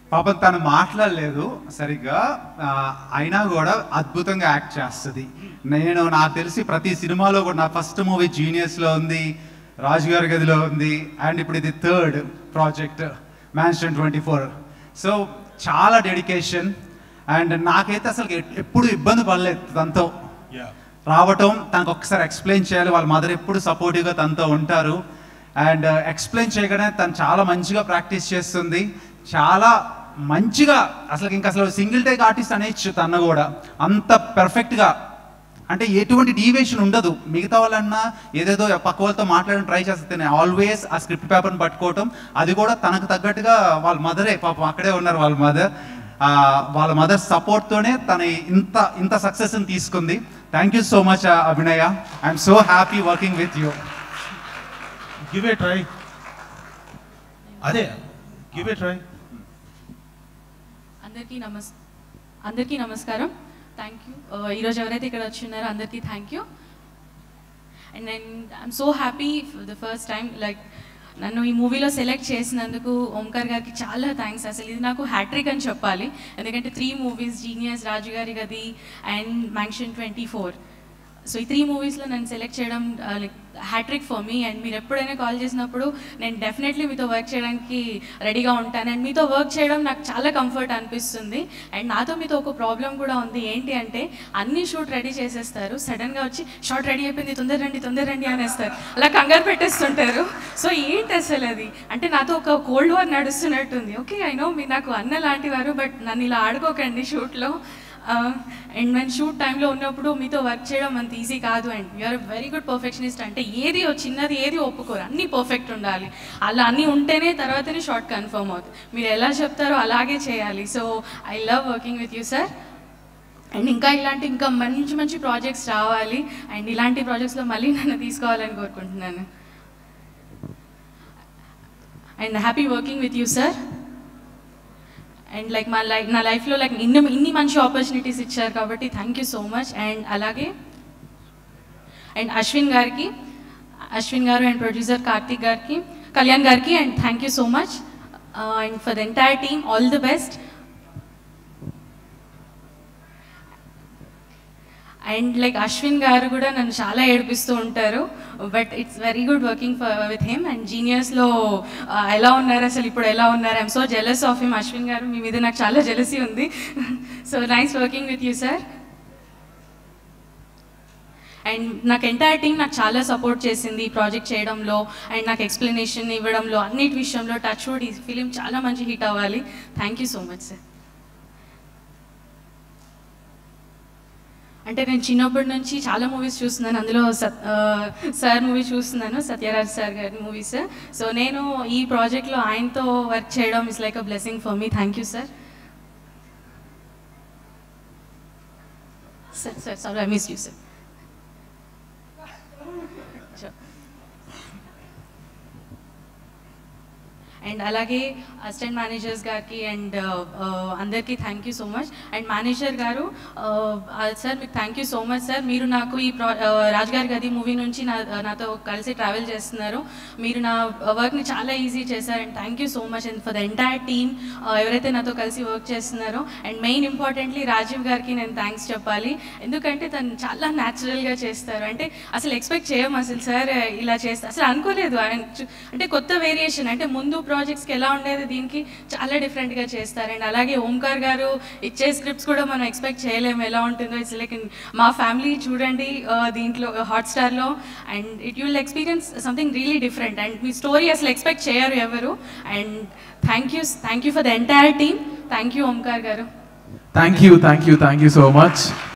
పాపం తను మాట్లాడలేదు సరిగ్గా ఆ, అయినా కూడా అద్భుతంగా యాక్ట్ చేస్తుంది నేను నాకు తెలిసి ప్రతి సినిమాలో కూడా నా ఫస్ట్ మూవీ జీనియస్లో ఉంది రాజు గారి గదిలో ఉంది అండ్ ఇప్పుడు ఇది third project mansion twenty four so చాలా డెడికేషన్ అండ్ నాకైతే అసలు ఎ- ఎప్పుడు ఇబ్బంది పడలేదు తనతో రావటం తనకు ఒకసారి ఎక్స్ప్లెయిన్ చేయాలి వాళ్ళ మదర్ ఎప్పుడు సపోర్టివ్గా తనతో ఉంటారు అండ్ ఎక్స్ప్లెయిన్ చేయగానే తను చాలా మంచిగా ప్రాక్టీస్ చేస్తుంది చాలా మంచిగా అసలు ఇంకా అసలు సింగిల్ టేక్ ఆర్టిస్ట్ అనేచ్చు తన కూడా అంత పర్ఫెక్ట్గా అంటే ఎటువంటి డీవియేషన్ ఉండదు మిగతా వాళ్ళన్నా ఏదేదో పక్క వాళ్ళతో మాట్లాడడం ట్రై చేస్తే ఆల్వేస్ ఆ స్క్రిప్ట్ పేపర్ని పట్టుకోవటం అది కూడా తనకు తగ్గట్టుగా వాళ్ళ మదరే పాపం అక్కడే ఉన్నారు వాళ్ళ మదర్ వాళ్ళ మదర్ సపోర్ట్తోనే తన ఇంత ఇంత సక్సెస్ని తీసుకుంది thank you so much Abhinaya I'm so happy working with you give a try అదే గివ్ ఏ ట్రై అందరికీ నమస్ అందరికీ నమస్కారం థ్యాంక్ యూ ఈరోజు ఎవరైతే ఇక్కడ వచ్చి ఉన్నారో అందరికీ థ్యాంక్ యూ అండ్ నేను I'm so happy for the first time like నన్ను ఈ మూవీలో సెలెక్ట్ చేసినందుకు ఓంకార్ గారికి చాలా థ్యాంక్స్ అసలు ఇది నాకు హ్యాట్రిక్ అని చెప్పాలి ఎందుకంటే three movies genius Raju Gari Gadhi and mansion twenty four so ఈ త్రీ మూవీస్లో నన్ను సెలెక్ట్ చేయడం like hat-trick for me and మీరు ఎప్పుడైనా కాల్ చేసినప్పుడు నేను డెఫినెట్లీ మీతో వర్క్ చేయడానికి రెడీగా ఉంటాను అండ్ మీతో వర్క్ చేయడం నాకు చాలా కంఫర్ట్ అనిపిస్తుంది అండ్ నాతో మీతో ఒక ప్రాబ్లం కూడా ఉంది ఏంటి అంటే అన్ని షూట్ రెడీ చేసేస్తారు సడన్గా వచ్చి షార్ట్ రెడీ అయిపోయింది తొందర రండి తొందర రండి అనేస్తారు అలా కంగారు పెట్టేస్తుంటారు సో ఏంటి అసలు అది అంటే నాతో ఒక కోల్డ్ వార్ నడుస్తున్నట్టుంది ఓకే ఐ నో మీరు నాకు అన్న లాంటి వారు బట్ నన్ను ఇలా ఆడుకోకండి షూట్లో అండ్ మన షూట్ టైంలో ఉన్నప్పుడు మీతో వర్క్ చేయడం అంత ఈజీ కాదు and you're very good perfectionist అంటే ఏది ఓ చిన్నది ఏది ఒప్పుకోరు అన్నీ పర్ఫెక్ట్ ఉండాలి అలా అన్నీ ఉంటేనే తర్వాతనే షార్ట్ కన్ఫర్మ్ అవుతుంది మీరు ఎలా చెప్తారో అలాగే చేయాలి so I love working with you sir and ఇంకా ఇలాంటి ఇంకా మంచి మంచి ప్రాజెక్ట్స్ రావాలి అండ్ ఇలాంటి ప్రాజెక్ట్స్లో మళ్ళీ నన్ను తీసుకోవాలని కోరుకుంటున్నాను and happy working with you sir and like మా లైఫ్ నా లైఫ్లో లైక్ ఇన్ని ఇన్ని మంచి ఆపర్చునిటీస్ ఇచ్చారు కాబట్టి thank you so much and అలాగే అండ్ అశ్విన్ గారికి అశ్విన్ గారు అండ్ ప్రొడ్యూసర్ కార్తిక్ గారికి కళ్యాణ్ గారికి and thank you so much and for the entire team all the best and like Ashwin garu కూడా నన్ను చాలా ఏడిపిస్తూ ఉంటారు but it's very good working for with him and జీనియస్లో ఎలా ఉన్నారు అసలు ఇప్పుడు ఎలా ఉన్నారు I'm so jealous of him Ashwin garu మీ మీద నాకు చాలా జెలసీ ఉంది so nice working with you sir and నాకు ఎంటైర్ టీం నాకు చాలా సపోర్ట్ చేసింది ఈ ప్రాజెక్ట్ చేయడంలో అండ్ నాకు ఎక్స్ప్లెనేషన్ ఇవ్వడంలో అన్నిటి విషయంలో టచ్ వుడ్ ఈ ఫిలిం చాలా మంచి హిట్ అవ్వాలి thank you so much sir అంటే నేను చిన్నప్పటి నుంచి చాలా మూవీస్ చూస్తున్నాను అందులో సత్ సార్ మూవీ చూస్తున్నాను సత్యరాజ్ సార్ గారి మూవీస్ సో నేను ఈ ప్రాజెక్ట్లో ఆయనతో వర్క్ చేయడం is like a blessing for me thank you sir sir sir sir I miss you sir and అలాగే అసిస్టెంట్ మేనేజర్స్ గారికి అండ్ అందరికీ thank you so much and manager గారు సార్ మీకు thank you so much sir మీరు నాకు ఈ ప్రా రాజుగారి గది మూవీ నుంచి నా నాతో కలిసి ట్రావెల్ చేస్తున్నారు మీరు నా వర్క్ని చాలా ఈజీ చేశారు and thank you so much and for the entire team ఎవరైతే నాతో కలిసి వర్క్ చేస్తున్నారో అండ్ మెయిన్ ఇంపార్టెంట్లీ రాజీవ్ గారికి నేను థ్యాంక్స్ చెప్పాలి ఎందుకంటే తను చాలా న్యాచురల్గా చేస్తారు అంటే అసలు ఎక్స్పెక్ట్ చేయం అసలు సార్ ఇలా చేస్తారు అసలు అనుకోలేదు ఆయన చు- అంటే కొత్త వేరియేషన్ అంటే ముందు ప్రాజెక్ట్స్కి ఎలా ఉండేది దీనికి చాలా డిఫరెంట్గా చేస్తారు అండ్ అలాగే ఓంకార్ గారు ఇచ్చే స్క్రిప్ట్స్ కూడా మనం ఎక్స్పెక్ట్ చేయలేము ఎలా ఉంటుందో ఇట్స్ లైక్ మా ఫ్యామిలీ చూడండి ఆ, దీంట్లో హాట్స్టార్లో and it you'll experience something really different and మీ స్టోరీ అసలు ఎక్స్పెక్ట్ చేయరు ఎవరు and thank you thank you for the entire team thank you Omkar గారు thank you thank you thank you so much